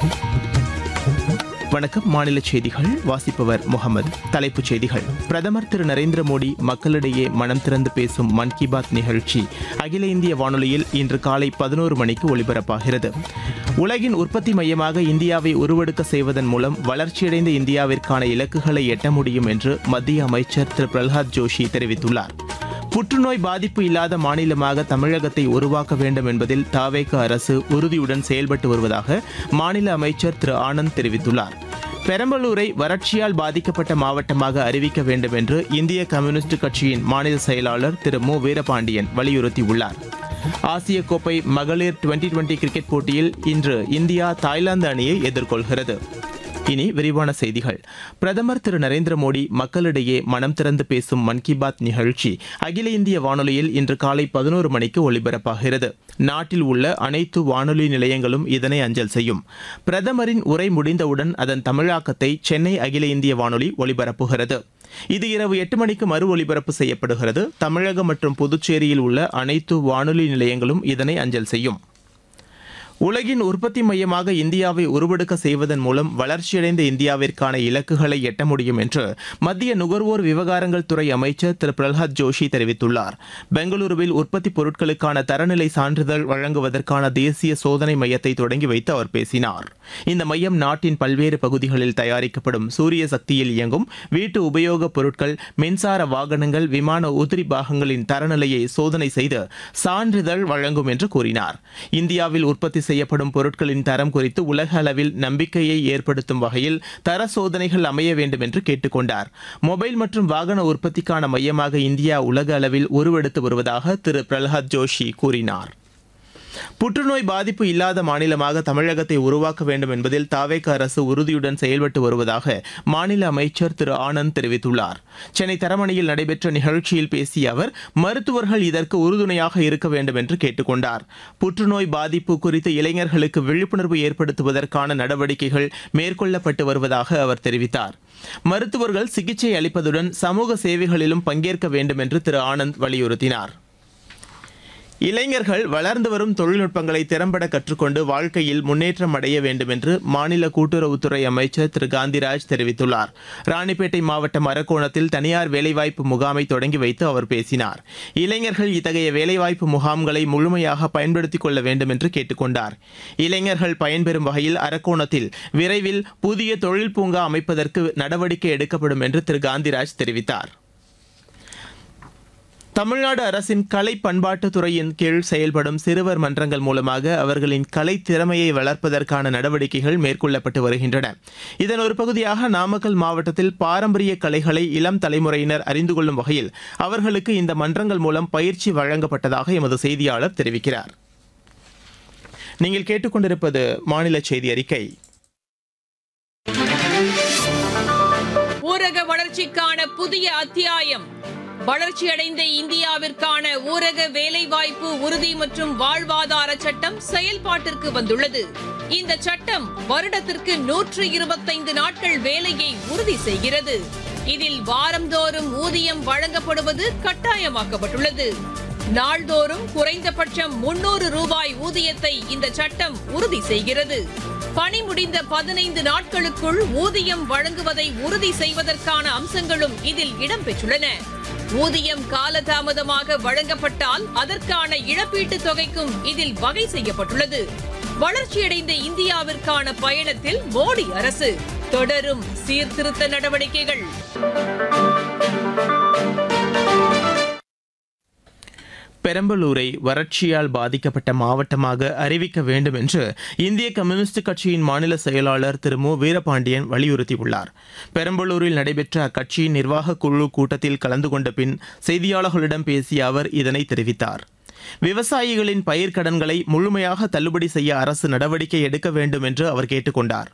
வணக்கம் மாநில செய்திகள் வாசிப்பவர் முகமது தலைப்புச் செய்திகள் பிரதமர் திரு நரேந்திர மோடி மக்களிடையே மனம் திறந்து பேசும் மன் கி பாத் நிகழ்ச்சி அகில இந்திய வானொலியில் இன்று காலை பதினோரு மணிக்கு ஒலிபரப்பாகிறது உலகின் உற்பத்தி மையமாக இந்தியாவை உருவெடுக்க செய்வதன் மூலம் வளர்ச்சியடைந்த இந்தியாவிற்கான இலக்குகளை எட்ட முடியும் என்று மத்திய அமைச்சர் திரு பிரல்ஹாத் ஜோஷி தெரிவித்துள்ளார் புற்றுநோய் பாதிப்பு இல்லாத மாநிலமாக தமிழகத்தை உருவாக்க வேண்டும் என்பதில் தாவேக அரசு உறுதியுடன் செயல்பட்டு வருவதாக மாநில அமைச்சர் திரு ஆனந்த் தெரிவித்துள்ளார் பெரம்பலூரை வறட்சியால் பாதிக்கப்பட்ட மாவட்டமாக அறிவிக்க வேண்டும் என்று இந்திய கம்யூனிஸ்ட் கட்சியின் மாநில செயலாளர் திரு மு வீரபாண்டியன் வலியுறுத்தியுள்ளார் ஆசிய கோப்பை மகளிர் டுவெண்டி டுவெண்டி கிரிக்கெட் போட்டியில் இன்று இந்தியா தாய்லாந்து அணியை எதிர்கொள்கிறது இனி விரிவான செய்திகள் பிரதமர் திரு நரேந்திர மோடி மக்களிடையே மனம் திறந்து பேசும் மன் கி பாத் நிகழ்ச்சி அகில இந்திய வானொலியில் இன்று காலை பதினோரு மணிக்கு ஒலிபரப்பாகிறது நாட்டில் உள்ள அனைத்து வானொலி நிலையங்களும் இதனை அஞ்சல் செய்யும் பிரதமரின் உரை முடிந்தவுடன் அதன் தமிழாக்கத்தை சென்னை அகில இந்திய வானொலி ஒலிபரப்புகிறது இது இரவு எட்டு மணிக்கு மறு ஒலிபரப்பு செய்யப்படுகிறது தமிழகம் மற்றும் புதுச்சேரியில் உள்ள அனைத்து வானொலி நிலையங்களும் இதனை அஞ்சல் செய்யும் உலகின் உற்பத்தி மையமாக இந்தியாவை உருவெடுக்க செய்வதன் மூலம் வளர்ச்சியடைந்த இந்தியாவிற்கான இலக்குகளை எட்ட முடியும் என்று மத்திய நுகர்வோர் விவகாரங்கள் துறை அமைச்சர் திரு பிரல்ஹாத் ஜோஷி தெரிவித்துள்ளார் பெங்களூருவில் உற்பத்தி பொருட்களுக்கான தரநிலை சான்றிதழ் வழங்குவதற்கான தேசிய சோதனை மையத்தை தொடங்கி வைத்து அவர் பேசினார் இந்த மையம் நாட்டின் பல்வேறு பகுதிகளில் தயாரிக்கப்படும் சூரிய சக்தியில் இயங்கும் வீட்டு உபயோகப் பொருட்கள் மின்சார வாகனங்கள் விமான உதிரி பாகங்களின் தரநிலையை சோதனை செய்து சான்றிதழ் வழங்கும் என்று கூறினார் இந்தியாவில் உற்பத்தி செய்யப்படும் பொருட்களின் தரம் குறித்து உலக அளவில் நம்பிக்கையை ஏற்படுத்தும் வகையில் தர சோதனைகள் அமைய வேண்டும் என்று கேட்டுக்கொண்டார் மொபைல் மற்றும் வாகன உற்பத்திக்கான மையமாக இந்தியா உலக அளவில் உருவெடுத்து வருவதாக திரு பிரல்ஹாத் ஜோஷி கூறினார் புற்றுநோய் பாதிப்பு இல்லாத மாநிலமாக தமிழகத்தை உருவாக்க வேண்டும் என்பதில் தாவேக அரசு உறுதியுடன் செயல்பட்டு வருவதாக மாநில அமைச்சர் திரு ஆனந்த் தெரிவித்துள்ளார் சென்னை தரமணியில் நடைபெற்ற நிகழ்ச்சியில் பேசிய அவர் மருத்துவர்கள் இதற்கு உறுதுணையாக இருக்க வேண்டும் என்று கேட்டுக்கொண்டார் புற்றுநோய் பாதிப்பு குறித்து இளைஞர்களுக்கு விழிப்புணர்வு ஏற்படுத்துவதற்கான நடவடிக்கைகள் மேற்கொள்ளப்பட்டு வருவதாக அவர் தெரிவித்தார் மருத்துவர்கள் சிகிச்சை அளிப்பதுடன் சமூக சேவைகளிலும் பங்கேற்க வேண்டும் என்று திரு ஆனந்த் வலியுறுத்தினார் இளைஞர்கள் வளர்ந்து வரும் தொழில்நுட்பங்களை திறம்பட கற்றுக்கொண்டு வாழ்க்கையில் முன்னேற்றம் அடைய வேண்டும் என்று மாநில கூட்டுறவுத்துறை அமைச்சர் திரு காந்திராஜ் தெரிவித்துள்ளார் ராணிப்பேட்டை மாவட்டம் அரக்கோணத்தில் தனியார் வேலைவாய்ப்பு முகாமை தொடங்கி வைத்து அவர் பேசினார் இளைஞர்கள் இத்தகைய வேலைவாய்ப்பு முகாம்களை முழுமையாக பயன்படுத்திக் கொள்ள வேண்டும் என்று கேட்டுக்கொண்டார் இளைஞர்கள் பயன்பெறும் வகையில் அரக்கோணத்தில் விரைவில் புதிய தொழில் பூங்கா அமைப்பதற்கு நடவடிக்கை எடுக்கப்படும் என்று திரு காந்திராஜ் தெரிவித்தார் தமிழ்நாடு அரசின் கலை பண்பாட்டுத் துறையின் கீழ் செயல்படும் சிறுவர் மன்றங்கள் மூலமாக அவர்களின் கலை திறமையை வளர்ப்பதற்கான நடவடிக்கைகள் மேற்கொள்ளப்பட்டு வருகின்றன இதன் ஒரு பகுதியாக நாமக்கல் மாவட்டத்தில் பாரம்பரிய கலைகளை இளம் தலைமுறையினர் அறிந்து கொள்ளும் வகையில் அவர்களுக்கு இந்த மன்றங்கள் மூலம் பயிற்சி வழங்கப்பட்டதாக எமது செய்தியாளர் தெரிவிக்கிறார் நீங்கள் கேட்டுக்கொண்டிருப்பது மாநில செய்தி அறிக்கை ஊரக வளர்ச்சிக்கான புதிய அத்தியாயம் வளர்ச்சியடைந்த இந்தியாவிற்கான ஊரக வேலைவாய்ப்பு உறுதி மற்றும் வாழ்வாதார சட்டம் செயல்பாட்டிற்கு வந்துள்ளது இந்த சட்டம் வருடத்திற்கு நூற்று இருபத்தைந்து நாட்கள் வேலையை உறுதி செய்கிறது இதில் வாரந்தோறும் ஊதியம் வழங்கப்படுவது கட்டாயமாக்கப்பட்டுள்ளது நாள்தோறும் குறைந்தபட்சம் முன்னூறு ரூபாய் ஊதியத்தை இந்த சட்டம் உறுதி செய்கிறது பணி முடிந்த பதினைந்து நாட்களுக்குள் ஊதியம் வழங்குவதை உறுதி செய்வதற்கான அம்சங்களும் இதில் இடம்பெற்றுள்ளன ஊதியம் காலதாமதமாக வழங்கப்பட்டால் அதற்கான இழப்பீட்டுத் தொகைக்கும் இதில் வகை செய்யப்பட்டுள்ளது வளர்ச்சியடைந்த இந்தியாவிற்கான பயணத்தில் மோடி அரசு தொடரும் சீர்திருத்த நடவடிக்கைகள் பெரம்பலூரை வறட்சியால் பாதிக்கப்பட்ட மாவட்டமாக அறிவிக்க வேண்டும் என்று இந்திய கம்யூனிஸ்ட் கட்சியின் மாநில செயலாளர் திரு மு வீரபாண்டியன் வலியுறுத்தியுள்ளார் பெரம்பலூரில் நடைபெற்ற அக்கட்சியின் நிர்வாக குழு கூட்டத்தில் கலந்து கொண்ட பின் செய்தியாளர்களிடம் பேசிய அவர் இதனை தெரிவித்தார் விவசாயிகளின் பயிர்க்கடன்களை முழுமையாக தள்ளுபடி செய்ய அரசு நடவடிக்கை எடுக்க வேண்டும் என்று அவர் கேட்டுக்கொண்டார்